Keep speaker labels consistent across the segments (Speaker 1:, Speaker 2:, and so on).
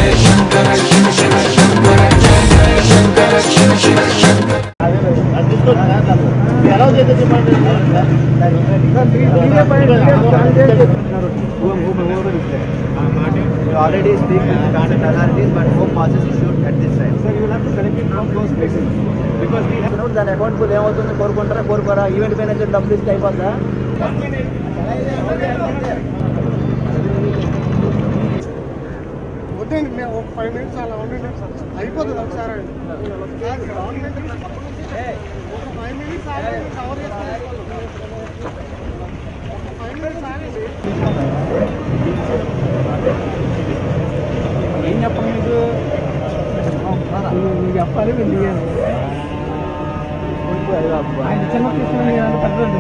Speaker 1: ఎలా చేస్తే చెప్పండి
Speaker 2: already speak with the government authorities, but no passes issued at this time.
Speaker 3: Sir, you will have to collect it from those places because we have.
Speaker 2: దాని account full ఏమవుతుంది కోరుకుంటారా కోరుకోరా event manager డబ్బులు ఇస్తే అయిపోతుందా
Speaker 3: వద్దండి మేము ఒక ఫైవ్ మినిట్స్ అలా ఉండండి అయిపోతుంది ఒకసారి గవర్నమెంట్ ఒక ఫైవ్ మినిట్స్ ఆగండి కవర్ చేస్తాను ఒక ఫైవ్ మినిట్స్ ఆగండి ఏం చెప్పండి మీకు నువ్వు చెప్పాలి మీరు దిగాలి ఆయన చిన్న తీసుకుని పెద్దది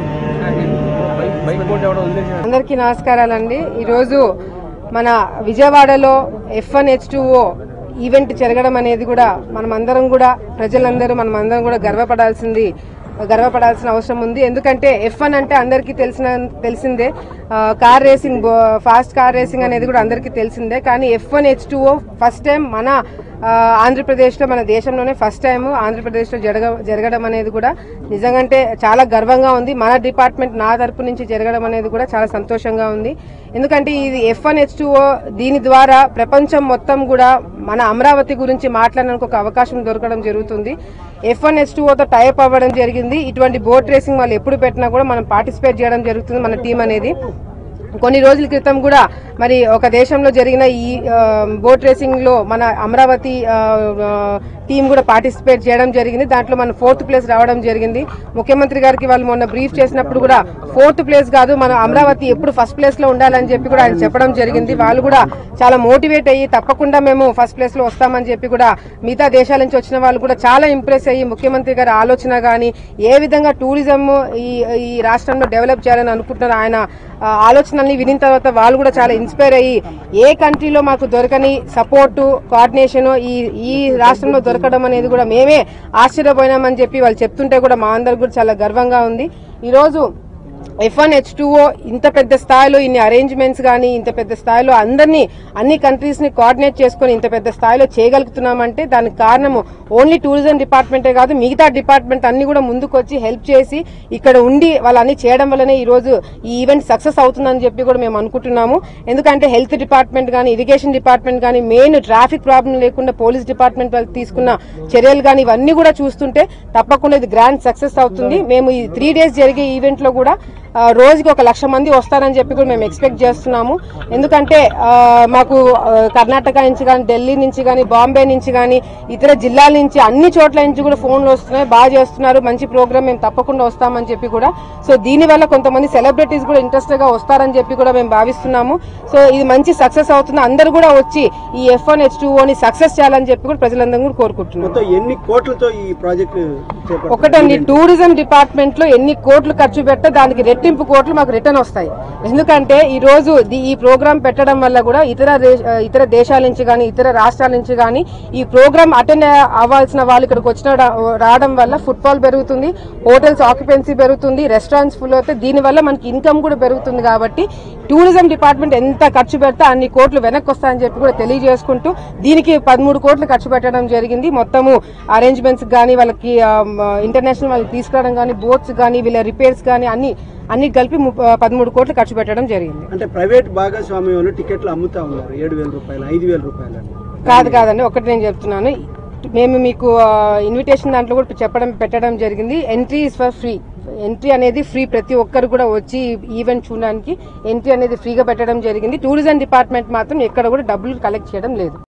Speaker 3: బైక్ బోట్ ఎవడో వదిలేసి
Speaker 4: అందరికీ నమస్కారాలండి ఈరోజు మన విజయవాడలో F one H two O event జరగడం అనేది కూడా మనమందరం కూడా ప్రజలందరూ మనమందరం కూడా గర్వపడాల్సింది గర్వపడాల్సిన అవసరం ఉంది ఎందుకంటే ఎఫ్ వన్ అంటే అందరికీ తెలిసిన తెలిసిందే ఆ, కార్ రేసింగ్ బో- ఫాస్ట్ కార్ రేసింగ్ అనేది కూడా అందరికీ తెలిసిందే కానీ F one H two O first time మన ఆ, ఆంధ్రప్రదేశ్లో మన దేశంలోనే ఫస్ట్ టైం ఆంధ్రప్రదేశ్లో జరగ జరగడం అనేది కూడా నిజంగంటే చాలా గర్వంగా ఉంది మన డిపార్ట్మెంట్ నా తరపు నుంచి జరగడం అనేది కూడా చాలా సంతోషంగా ఉంది ఎందుకంటే ఇది ఎఫ్ వన్ హెచ్ దీని ద్వారా ప్రపంచం మొత్తం కూడా మన అమరావతి గురించి మాట్లాడడానికి ఒక అవకాశం దొరకడం జరుగుతుంది ఎఫ్ వన్ హెచ్ తో టైప్ అవ్వడం జరిగింది ఇటువంటి బోట్ రేసింగ్ వాళ్ళు ఎప్పుడు పెట్టినా కూడా మనం పార్టిసిపేట్ చేయడం జరుగుతుంది మన టీం అనేది కొన్ని రోజుల క్రితం కూడా మరి ఒక దేశంలో జరిగిన ఈ ఆ, బోట్ రేసింగ్ లో మన అమరావతి ఆ, ఆ, టీం కూడా పార్టిసిపేట్ చేయడం జరిగింది దాంట్లో మన ఫోర్త్ ప్లేస్ రావడం జరిగింది ముఖ్యమంత్రి గారికి వాళ్ళు మొన్న బ్రీఫ్ చేసినప్పుడు కూడా ఫోర్త్ ప్లేస్ కాదు మన అమరావతి ఎప్పుడు ఫస్ట్ ప్లేస్ లో ఉండాలని చెప్పి కూడా ఆయన చెప్పడం జరిగింది వాళ్ళు కూడా చాలా మోటివేట్ అయ్యి తప్పకుండా మేము ఫస్ట్ ప్లేస్ లో వస్తామని చెప్పి కూడా మిగతా దేశాల నుంచి వచ్చిన వాళ్ళు కూడా చాలా ఇంప్రెస్ అయ్యి ముఖ్యమంత్రి గారి ఆలోచన గాని ఏ విధంగా టూరిజం ఈ ఈ రాష్ట్రంలో డెవలప్ చేయాలని అనుకుంటున్నారు ఆయన ఆ, ఆలోచనల్ని వినిన తర్వాత వాళ్ళు కూడా చాలా ఇన్స్పైర్ అయ్యి ఏ కంట్రీలో మాకు దొరకని సపోర్టు కోఆర్డినేషన్ ఈ ఈ రాష్ట్రంలో దొరకడం అనేది కూడా మేమే ఆశ్చర్యపోయినామని చెప్పి వాళ్ళు చెప్తుంటే కూడా మా అందరికి కూడా చాలా గర్వంగా ఉంది ఈరోజు ఎఫ్ వన్ హెచ్ టూఓ ఇంత పెద్ద స్థాయిలో ఇన్ని అరేంజ్మెంట్స్ కానీ ఇంత పెద్ద స్థాయిలో అందరినీ అన్ని కంట్రీస్ ని కోఆర్డినేట్ చేసుకుని ఇంత పెద్ద స్థాయిలో చేయగలుగుతున్నామంటే దానికి కారణము ఓన్లీ టూరిజం డిపార్ట్మెంటే కాదు మిగతా డిపార్ట్మెంట్ అన్ని కూడా ముందుకు వచ్చి హెల్ప్ చేసి ఇక్కడ ఉండి వాళ్ళన్ని చేయడం వల్లనే ఈ రోజు ఈ ఈవెంట్ సక్సెస్ అవుతుందని చెప్పి కూడా మేము అనుకుంటున్నాము ఎందుకంటే హెల్త్ డిపార్ట్మెంట్ కానీ ఇరిగేషన్ డిపార్ట్మెంట్ కానీ మెయిన్ ట్రాఫిక్ ప్రాబ్లం లేకుండా పోలీస్ డిపార్ట్మెంట్ వాళ్ళు తీసుకున్న చర్యలు కానీ ఇవన్నీ కూడా చూస్తుంటే తప్పకుండా ఇది గ్రాండ్ సక్సెస్ అవుతుంది మేము ఈ త్రీ డేస్ జరిగే ఈవెంట్ లో కూడా ఆ, రోజుకి ఒక లక్ష మంది వస్తారని చెప్పి కూడా మేము ఎక్స్పెక్ట్ చేస్తున్నాము ఎందుకంటే ఆ, మాకు ఆ, కర్ణాటక నుంచి కానీ ఢిల్లీ నుంచి కానీ బాంబే నుంచి కానీ ఇతర జిల్లాల నుంచి అన్ని చోట్ల నుంచి కూడా ఫోన్లు వస్తున్నాయి బాగా చేస్తున్నారు మంచి ప్రోగ్రామ్ మేము తప్పకుండా వస్తామని చెప్పి కూడా సో దీని వల్ల కొంతమంది సెలబ్రిటీస్ కూడా ఇంట్రెస్ట్ గా వస్తారని చెప్పి కూడా మేము భావిస్తున్నాము సో ఇది మంచి సక్సెస్ అవుతుంది అందరూ కూడా వచ్చి ఈ ఎఫ్ వన్ హెచ్ ని సక్సెస్ చేయాలని చెప్పి కూడా ప్రజలందరూ కూడా కోరుకుంటున్నాం
Speaker 3: మొత్తం ఎన్ని కోట్లతో ఈ ప్రాజెక్ట్ చేపట్టారు?
Speaker 4: ఒకటండి టూరిజం డిపార్ట్మెంట్ లో ఎన్ని కోట్లు ఖర్చు పెట్టా దానికి రెట్టింపు కోట్లు మాకు రిటర్న్ వస్తాయి ఎందుకంటే ఈ రోజు ది- ఈ ప్రోగ్రామ్ పెట్టడం వల్ల కూడా ఇతర దే- ఇతర దేశాల నుంచి కానీ ఇతర రాష్ట్రాల నుంచి కానీ ఈ ప్రోగ్రామ్ అటెండ్ అవ్వాల్సిన వాళ్ళు ఇక్కడికి వచ్చిన రావడం వల్ల ఫుట్బాల్ పెరుగుతుంది హోటల్స్ ఆక్యుపెన్సీ పెరుగుతుంది రెస్టారెంట్స్ ఫుల్ అవుతాయి దీని వల్ల మనకి ఇన్కమ్ కూడా పెరుగుతుంది కాబట్టి టూరిజం డిపార్ట్మెంట్ ఎంత ఖర్చు పెడితే అన్ని కోట్లు వెనక్కి వస్తాయని చెప్పి కూడా తెలియజేసుకుంటూ దీనికి పదమూడు కోట్లు ఖర్చు పెట్టడం జరిగింది మొత్తము అరేంజ్మెంట్స్ కానీ వాళ్ళకి ఇంటర్నేషనల్ వాళ్ళకి తీసుకురావడం కానీ బోట్స్ కానీ వీళ్ళ రిపేర్స్ కానీ అన్ని అన్ని కలిపి ముప్ప- పదమూడు కోట్లు ఖర్చు పెట్టడం జరిగింది
Speaker 3: అంటే ప్రైవేట్ భాగస్వామ్యంలో టికెట్లు అమ్ముతా ఉన్నారు ఏడు వేల రూపాయలు ఐదు వేల రూపాయలు అని.
Speaker 4: కాదు కాదండి ఒకటి నేను చెప్తున్నాను మేము మీకు ఇన్విటేషన్ దాంట్లో కూడా చెప్పడం పెట్టడం జరిగింది entry is for free entry అనేది ఫ్రీ ప్రతి ఒక్కరు కూడా వచ్చి ఈవెంట్ చూడడానికి ఎంట్రీ అనేది ఫ్రీగా పెట్టడం జరిగింది టూరిజం డిపార్ట్మెంట్ మాత్రం ఎక్కడ కూడా డబ్బులు కలెక్ట్ చేయడం లేదు